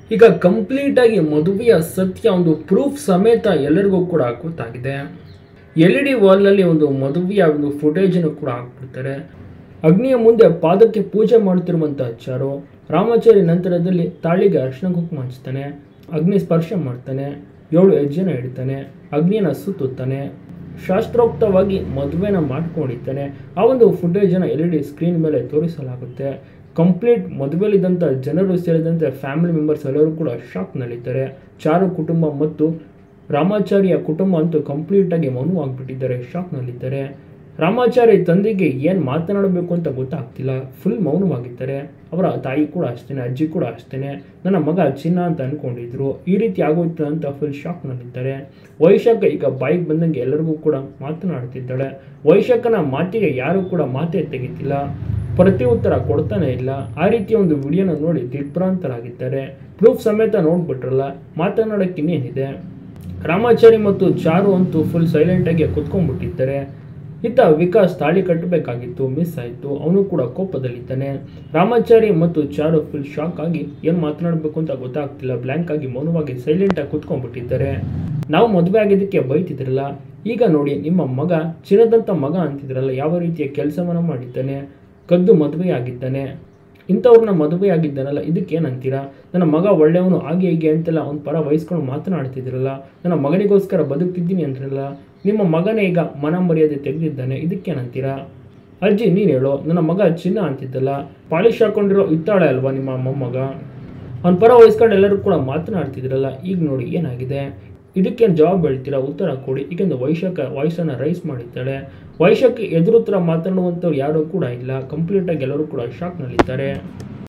ಈಗ ಕಂಪ್ಲೀಟ್ ಆಗಿ ಮದುವೆಯ ಸತ್ಯ ಒಂದು ಪ್ರೂಫ್ ಸಮೇತ ಎಲ್ಲರಿಗೂ ಕೂಡ ಗೊತ್ತಾಗಿದೆ ಎಲ್ ಇ ಡಿ ವಾಲ್ನಲ್ಲಿ ಒಂದು ಮದುವೆಯ ಒಂದು ಫುಟೇಜನ್ನು ಕೂಡ ಹಾಕ್ಬಿಡ್ತಾರೆ ಅಗ್ನಿಯ ಮುಂದೆ ಪಾದಕ್ಕೆ ಪೂಜೆ ಮಾಡುತ್ತಿರುವಂಥ ಚಾರು ರಾಮಾಚಾರಿ ನಂತರದಲ್ಲಿ ತಾಳಿಗೆ ಅರ್ಶಿನ ಕುಂಕುಮ ಹಚ್ತಾನೆ ಅಗ್ನಿ ಸ್ಪರ್ಶ ಮಾಡ್ತಾನೆ ಏಳು ಹೆಜ್ಜೆನ ಇಡ್ತಾನೆ ಅಗ್ನಿಯನ್ನ ಸುತ್ತುತ್ತಾನೆ ಶಾಸ್ತ್ರೋಕ್ತವಾಗಿ ಮದುವೆನ ಮಾಡ್ಕೊಂಡಿದ್ದಾನೆ ಆ ಒಂದು ಫುಟೇಜನ್ನು ಎಲ್ ಇ ಡಿ ಸ್ಕ್ರೀನ್ ಮೇಲೆ ತೋರಿಸಲಾಗುತ್ತೆ ಕಂಪ್ಲೀಟ್ ಮದುವೆಲಿದ್ದಂಥ ಜನರು ಸೇರಿದಂತೆ ಫ್ಯಾಮಿಲಿ ಮೆಂಬರ್ಸ್ ಎಲ್ಲರೂ ಕೂಡ ಶಾಕ್ನಲ್ಲಿದ್ದಾರೆ ಚಾರು ಕುಟುಂಬ ಮತ್ತು ರಾಮಾಚಾರಿಯ ಕುಟುಂಬ ಅಂತೂ ಕಂಪ್ಲೀಟಾಗಿ ಮೌನವಾಗಿಬಿಟ್ಟಿದ್ದಾರೆ ಶಾಕ್ನಲ್ಲಿದ್ದಾರೆ ರಾಮಾಚಾರಿ ತಂದೆಗೆ ಏನು ಮಾತನಾಡಬೇಕು ಅಂತ ಗೊತ್ತಾಗ್ತಿಲ್ಲ ಫುಲ್ ಮೌನವಾಗಿದ್ದಾರೆ ಅವರ ತಾಯಿ ಕೂಡ ಅಷ್ಟೇನೆ ಅಜ್ಜಿ ಕೂಡ ಅಷ್ಟೇನೆ ನನ್ನ ಮಗ ಚಿನ್ನ ಅಂತ ಅನ್ಕೊಂಡಿದ್ರು ಈ ರೀತಿ ಆಗೋಯ್ತು ಅಂತ ಫುಲ್ ಶಾಕ್ನಲ್ಲಿದ್ದಾರೆ ವೈಶಾಖ ಈಗ ಬಾಯಿಗೆ ಬಂದಂಗೆ ಎಲ್ಲರಿಗೂ ಕೂಡ ಮಾತನಾಡ್ತಿದ್ದಾಳೆ ವೈಶಾಖನ ಮಾತಿಗೆ ಯಾರು ಕೂಡ ಮಾತೇ ತೆಗಿತಿಲ್ಲ ಪ್ರತಿ ಉತ್ತರ ಕೊಡ್ತಾನೆ ಇಲ್ಲ ಆ ರೀತಿಯ ಒಂದು ವಿಡಿಯೋನ ನೋಡಿ ದಿಗ್ಭ್ರಾಂತರಾಗಿದ್ದಾರೆ ಪ್ರೂಫ್ ಸಮೇತ ನೋಡ್ಬಿಟ್ರಲ್ಲ ಮಾತನಾಡೋಕೆ ಇನ್ನೇನಿದೆ ರಾಮಾಚಾರಿ ಮತ್ತು ಚಾರು ಅಂತೂ ಫುಲ್ ಸೈಲೆಂಟಾಗಿ ಕುತ್ಕೊಂಡ್ಬಿಟ್ಟಿದ್ದಾರೆ ಇತ್ತ ವಿಕಾಸ್ ತಾಳಿ ಕಟ್ಟಬೇಕಾಗಿತ್ತು ಮಿಸ್ ಆಯಿತು ಅವನು ಕೂಡ ಕೋಪದಲ್ಲಿದ್ದಾನೆ ರಾಮಾಚಾರಿ ಮತ್ತು ಚಾರು ಫುಲ್ ಶಾಕ್ ಆಗಿ ಏನು ಮಾತನಾಡಬೇಕು ಅಂತ ಗೊತ್ತಾಗ್ತಿಲ್ಲ ಬ್ಲ್ಯಾಂಕ್ ಆಗಿ ಮೌನವಾಗಿ ಸೈಲೆಂಟಾಗಿ ಕುತ್ಕೊಂಡ್ಬಿಟ್ಟಿದ್ದಾರೆ ನಾವು ಮದುವೆ ಆಗಿದ್ದಕ್ಕೆ ಬೈತಿದ್ರಲ್ಲ ಈಗ ನೋಡಿ ನಿಮ್ಮ ಮಗ ಚಿನ್ನದಂಥ ಮಗ ಅಂತಿದ್ರಲ್ಲ ಯಾವ ರೀತಿಯ ಕೆಲಸವನ್ನು ಮಾಡಿದ್ದಾನೆ ಕದ್ದು ಮದುವೆ ಆಗಿದ್ದಾನೆ ಇಂಥವ್ರನ್ನ ಮದುವೆ ಆಗಿದ್ದಾನಲ್ಲ ಇದಕ್ಕೆ ಏನಂತೀರಾ ನನ್ನ ಮಗ ಒಳ್ಳೆಯವನು ಹಾಗೆ ಹೀಗೆ ಅಂತೆಲ್ಲ ಅವ್ನ ಪರ ವಹಿಸ್ಕೊಂಡು ಮಾತನಾಡ್ತಿದ್ರಲ್ಲ ನನ್ನ ಮಗನಿಗೋಸ್ಕರ ಬದುಕ್ತಿದ್ದೀನಿ ಅಂದ್ರಲ್ಲ ನಿಮ್ಮ ಮಗನೇ ಈಗ ಮನ ಮರ್ಯಾದೆ ತೆಗೆದಿದ್ದಾನೆ ಇದಕ್ಕೇನಂತೀರಾ ಅಜ್ಜಿ ನೀನು ಹೇಳೋ ನನ್ನ ಮಗ ಚಿನ್ನ ಅಂತಿದ್ದಲ್ಲ ಪಾಲಿಶ್ ಹಾಕೊಂಡಿರೋ ಇತ್ತಾಳೆ ಅಲ್ವಾ ನಿಮ್ಮ ಮೊಮ್ಮಗ ಅವ್ನ ಪರ ವಹಿಸ್ಕೊಂಡು ಎಲ್ಲರೂ ಕೂಡ ಮಾತನಾಡ್ತಿದ್ರಲ್ಲ ಈಗ ನೋಡಿ ಏನಾಗಿದೆ ಇದಕ್ಕೇನು ಜವಾಬ್ ಹೇಳ್ತೀರಾ ಉತ್ತರ ಕೊಡಿ ಈಗೆಂದು ವೈಶಾಖ ವಾಯ್ಸನ್ನು ರೈಸ್ ಮಾಡಿದ್ದಾಳೆ ವೈಶಾಖಿ ಎದುರುತ್ತರ ಮಾತನಾಡುವಂಥವ್ರು ಯಾರೂ ಕೂಡ ಇಲ್ಲ ಕಂಪ್ಲೀಟಾಗಿ ಎಲ್ಲರೂ ಕೂಡ ಶಾಕ್ನಲ್ಲಿದ್ದಾರೆ